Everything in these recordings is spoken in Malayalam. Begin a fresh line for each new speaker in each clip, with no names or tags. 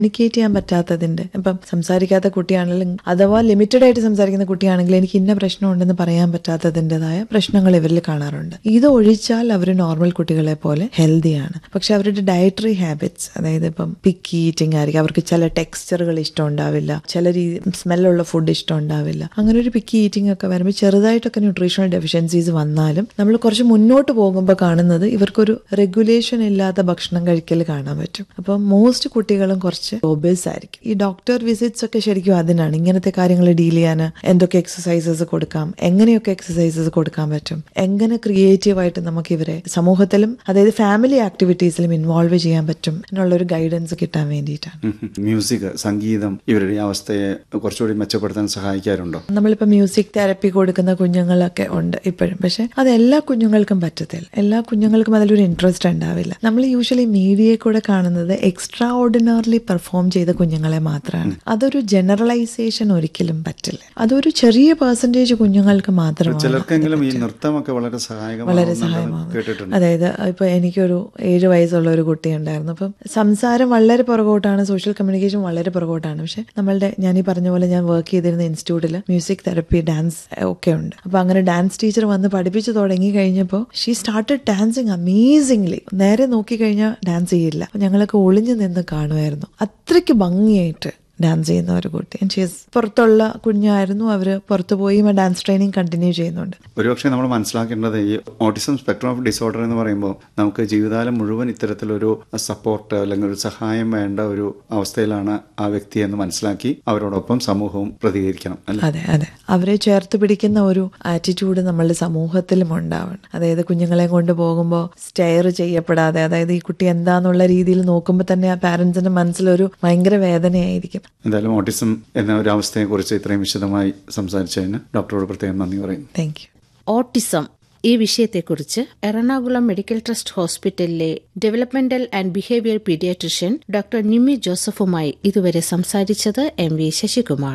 കമ്മ്യൂണിക്കേറ്റ് ചെയ്യാൻ പറ്റാത്തതിന്റെ ഇപ്പം സംസാരിക്കാത്ത കുട്ടിയാണെങ്കിലും അഥവാ ലിമിറ്റഡ് ആയിട്ട് സംസാരിക്കുന്ന കുട്ടിയാണെങ്കിൽ എനിക്ക് ഇന്ന പ്രശ്നമുണ്ടെന്ന് പറയാൻ പറ്റാത്തതിൻ്റെതായ പ്രശ്നങ്ങൾ ഇവരിൽ കാണാറുണ്ട് ഇത് ഒഴിച്ചാൽ അവർ നോർമൽ കുട്ടികളെ പോലെ ഹെൽത്തിയാണ് പക്ഷെ അവരുടെ ഡയറ്ററി ഹാബിറ്റ്സ് അതായത് ഇപ്പം പിക്കി ഈറ്റിംഗ് ആയിരിക്കും അവർക്ക് ചില ടെക്സ്ചറുകൾ ഇഷ്ടം ഉണ്ടാവില്ല ചില രീതി സ്മെല്ലുള്ള ഫുഡ് ഇഷ്ടം ഉണ്ടാവില്ല അങ്ങനെ ഒരു പിക്കി ഈറ്റിംഗ് ഒക്കെ വരുമ്പോൾ ചെറുതായിട്ടൊക്കെ ന്യൂട്രീഷണൽ ഡെഫിഷ്യൻസീസ് വന്നാലും നമ്മൾ കുറച്ച് മുന്നോട്ട് പോകുമ്പോൾ കാണുന്നത് ഇവർക്കൊരു റെഗുലേഷൻ ഇല്ലാത്ത ഭക്ഷണം കഴിക്കൽ കാണാൻ പറ്റും അപ്പം മോസ്റ്റ് കുട്ടികളും കുറച്ച് ഒബേസ് ആയിരിക്കും ഈ ഡോക്ടർ വിസിറ്റ്സ് ഒക്കെ ശരിക്കും അതിനാണ് ഇങ്ങനത്തെ കാര്യങ്ങൾ ഡീൽ ചെയ്യാൻ എന്തൊക്കെ എക്സസൈസസ് കൊടുക്കാം എങ്ങനെയൊക്കെ എക്സസൈസസ് കൊടുക്കാൻ പറ്റും എങ്ങനെ ക്രിയേറ്റീവ് ആയിട്ട് നമുക്ക് ഇവരെ സമൂഹത്തിലും അതായത് ഫാമിലി ആക്ടിവിറ്റീസിലും ഇൻവോൾവ് ചെയ്യാൻ പറ്റും എന്നുള്ള ഒരു ഗൈഡൻസ് കിട്ടാൻ വേണ്ടിയിട്ടാണ്
മ്യൂസിക് സംഗീതം ഇവരുടെ ഈ അവസ്ഥയെ കുറച്ചുകൂടി മെച്ചപ്പെടുത്താൻ സഹായിക്കാറുണ്ടോ
നമ്മളിപ്പോൾ മ്യൂസിക് തെറപ്പി കൊടുക്കുന്ന കുഞ്ഞുങ്ങളൊക്കെ ഉണ്ട് ഇപ്പോഴും പക്ഷെ അത് എല്ലാ കുഞ്ഞുങ്ങൾക്കും പറ്റത്തില്ല എല്ലാ കുഞ്ഞുങ്ങൾക്കും അതിലൊരു ഇൻട്രസ്റ്റ് ഉണ്ടാവില്ല നമ്മൾ യൂഷ്വലി മീഡിയയിൽ കൂടെ കാണുന്നത് എക്സ്ട്രാ ഓർഡിനറിലി പെർഫോം ചെയ്ത കുഞ്ഞുങ്ങളെ മാത്രമാണ് അതൊരു ജനറലൈസേഷൻ ഒരിക്കലും പറ്റില്ല അതൊരു ചെറിയ പെർസെൻറ്റേജ് കുഞ്ഞുങ്ങൾക്ക് മാത്രമാണ്
ചിലർക്കെങ്കിലും ഈ നൃത്തമൊക്കെ വളരെ
വളരെ
സഹായകമാകുന്നുണ്ടെന്ന്
സഹായമാകും
കേട്ടിട്ടുണ്ട്
അതായത് ഇപ്പൊ എനിക്കൊരു ഏഴ് വയസ്സുള്ള ഒരു കുട്ടി ഉണ്ടായിരുന്നു അപ്പം സംസാരം വളരെ പുറകോട്ടാണ് സോഷ്യൽ കമ്മ്യൂണിക്കേഷൻ വളരെ പുറകോട്ടാണ് പക്ഷെ നമ്മളുടെ ഞാൻ ഈ പറഞ്ഞ പോലെ ഞാൻ വർക്ക് ചെയ്തിരുന്ന ഇൻസ്റ്റിറ്റ്യൂട്ടിൽ മ്യൂസിക് തെറപ്പി ഡാൻസ് ഒക്കെ ഉണ്ട് അപ്പൊ അങ്ങനെ ഡാൻസ് ടീച്ചർ വന്ന് പഠിപ്പിച്ചു തുടങ്ങി കഴിഞ്ഞപ്പോൾ ഷീ സ്റ്റാർട്ടഡ് ഡാൻസിങ് അമേസിംഗ്ലി നേരെ നോക്കി കഴിഞ്ഞാൽ ഡാൻസ് ചെയ്യില്ല അപ്പൊ ഞങ്ങളൊക്കെ ഒളിഞ്ഞു നിന്ന് കാണുമായിരുന്നു അത്രയ്ക്ക് ഭംഗിയായിട്ട് ഡാൻസ് ചെയ്യുന്ന ഒരു കുട്ടി And she is പുറത്തുള്ള കുഞ്ഞായിരുന്നു അവര് പുറത്തു പോയി ഡാൻസ് ട്രെയിനിങ് കണ്ടിന്യൂ ചെയ്യുന്നുണ്ട്
ഒരുപക്ഷെ നമ്മൾ മനസ്സിലാക്കേണ്ടത് ഈ ഓട്ടിസം സ്പെക്ട്രം ഓഫ് ഡിസോർഡർ എന്ന് പറയുമ്പോൾ നമുക്ക് ജീവിതകാലം മുഴുവൻ ഇത്തരത്തിലൊരു സപ്പോർട്ട് അല്ലെങ്കിൽ ഒരു സഹായം വേണ്ട ഒരു അവസ്ഥയിലാണ് ആ വ്യക്തി എന്ന് മനസ്സിലാക്കി അവരോടൊപ്പം സമൂഹവും പ്രതികരിക്കണം അല്ലെ
അതെ അതെ അവരെ ചേർത്ത് പിടിക്കുന്ന ഒരു ആറ്റിറ്റ്യൂഡ് നമ്മളുടെ സമൂഹത്തിലും ഉണ്ടാവണം അതായത് കുഞ്ഞുങ്ങളെ കൊണ്ട് പോകുമ്പോൾ സ്റ്റെയർ ചെയ്യപ്പെടാതെ അതായത് ഈ കുട്ടി എന്താന്നുള്ള രീതിയിൽ നോക്കുമ്പോൾ തന്നെ ആ പാരന്റ്സിന്റെ മനസ്സിലൊരു ഭയങ്കര വേദനയായിരിക്കും
എന്തായാലും ഓട്ടിസം എന്ന ഒരു അവസ്ഥയെക്കുറിച്ച് ഇത്രയും വിശദമായി സംസാരിച്ചതിന് ഡോക്ടറോട് പ്രത്യേകം നന്ദി പറയുന്നു
താങ്ക് യു
ഓട്ടിസം ഈ വിഷയത്തെക്കുറിച്ച് എറണാകുളം മെഡിക്കൽ ട്രസ്റ്റ് ഹോസ്പിറ്റലിലെ developmental and behaviour paediatrician doctor Nimi ജോസഫുമായി ഇതുവരെ സംസാരിച്ചത് M V Sasikumar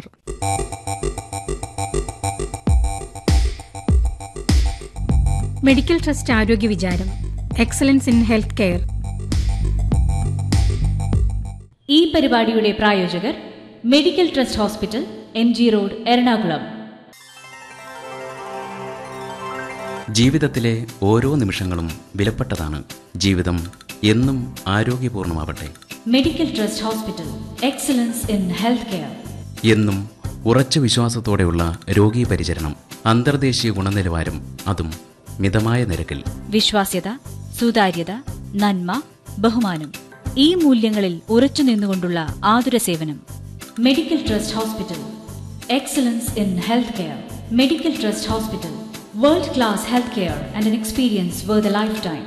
medical trust ആരോഗ്യ വിചാരം എക്സലൻസ് ഇൻ ഹെൽത്ത് കെയർ
ഈ പരിപാടിയുടെ പ്രായോജകർ medical trust hospital M G road Ernakulam
ജീവിതത്തിലെ ഓരോ നിമിഷങ്ങളും വിലപ്പെട്ടതാണ് ജീവിതം എന്നും ആരോഗ്യപൂർണമാവട്ടെ
medical trust hospital excellence in health care
എന്നും ഉറച്ച വിശ്വാസത്തോടെയുള്ള രോഗീ പരിചരണം അന്തർദേശീയ ഗുണനിലവാരം അതും മിതമായ നിരക്കിൽ
വിശ്വാസ്യത സുതാര്യത നന്മ ബഹുമാനം ഈ മൂല്യങ്ങളിൽ ഉറച്ചു നിന്നുകൊണ്ടുള്ള ആതുര സേവനം medical trust hospital excellence in health care medical trust hospital world class health care and an experience where the life time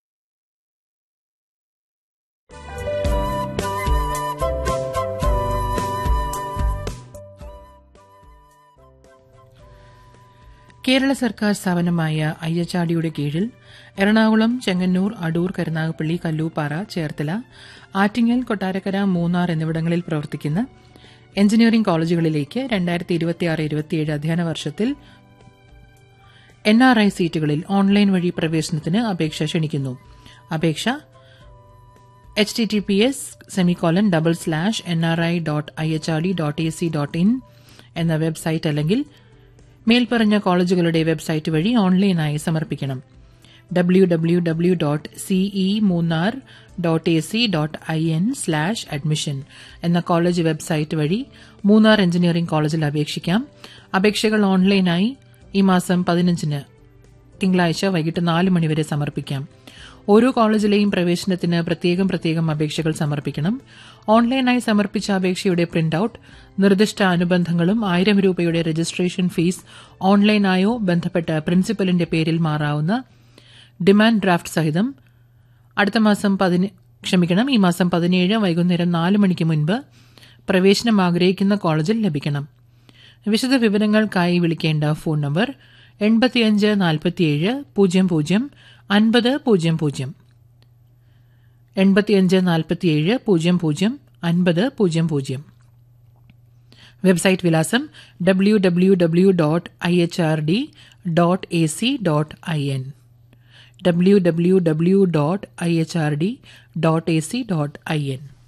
Kerala സർക്കാർ സ്ഥാപനമായ അയ്യച്ചാടിയുടെ കീഴിൽ എറണാകുളം ചെങ്ങന്നൂർ അടൂർ കരുനാഗപ്പള്ളി കല്ലൂപ്പാറ ചേർത്തല ആറ്റിങ്ങൽ കൊട്ടാരക്കര മൂന്നാർ എന്നിവിടങ്ങളിൽ പ്രവർത്തിക്കുന്ന എഞ്ചിനീയറിംഗ് കോളേജുകളിലേക്ക് രണ്ടായിരത്തി ഇരുപത്തിയാറ് ഇരുപത്തിയേഴ് അധ്യയന വർഷത്തിൽ എൻ ആർ ഐ സീറ്റുകളിൽ ഓൺലൈൻ വഴി പ്രവേശനത്തിന് അപേക്ഷ ക്ഷണിക്കുന്നു അപേക്ഷ H T T P S semicolon double slash N R I dot I H R D dot A C dot in എന്ന വെബ്സൈറ്റ് അല്ലെങ്കിൽ മേൽപ്പറഞ്ഞ കോളേജുകളുടെ വെബ്സൈറ്റ് വഴി ഓൺലൈനായി സമർപ്പിക്കണം W W W dot CE Munnar dot A C dot I N slash admission എന്ന കോളേജ് വെബ്സൈറ്റ് വഴി മൂന്നാർ എഞ്ചിനീയറിംഗ് കോളേജിൽ അപേക്ഷിക്കാം അപേക്ഷകൾ ഓൺലൈനായി ഈ മാസം പതിനഞ്ചിന് തിങ്കളാഴ്ച വൈകിട്ട് നാല് മണിവരെ സമർപ്പിക്കാം ഓരോ കോളേജിലെയും പ്രവേശനത്തിന് പ്രത്യേകം പ്രത്യേകം അപേക്ഷകൾ സമർപ്പിക്കണം ഓൺലൈനായി സമർപ്പിച്ച അപേക്ഷയുടെ പ്രിന്റ് ഔട്ട് നിർദ്ദിഷ്ട അനുബന്ധങ്ങളും ആയിരം രൂപയുടെ രജിസ്ട്രേഷൻ ഫീസ് ഓൺലൈനായോ ബന്ധപ്പെട്ട പ്രിൻസിപ്പലിന്റെ പേരിൽ മാറാവുന്ന ഡിമാൻഡ് ഡ്രാഫ്റ്റ് സഹിതം അടുത്ത മാസം പതിന് ക്ഷമിക്കണം ഈ മാസം പതിനേഴ് വൈകുന്നേരം നാല് മണിക്ക് മുൻപ് പ്രവേശനം ആഗ്രഹിക്കുന്ന കോളേജിൽ ലഭിക്കണം വിശദ വിവരങ്ങൾക്കായി വിളിക്കേണ്ട ഫോൺ നമ്പർ എൺപത്തിയഞ്ച് നാൽപ്പത്തിയേഴ് പൂജ്യം പൂജ്യം അൻപത് പൂജ്യം പൂജ്യം എൺപത്തിയഞ്ച് നാൽപ്പത്തിയേഴ് പൂജ്യം പൂജ്യം അൻപത് പൂജ്യം പൂജ്യം വെബ്സൈറ്റ് വിലാസം W W W dot I H R D dot A C dot I N W W W dot I H R D dot A C dot I N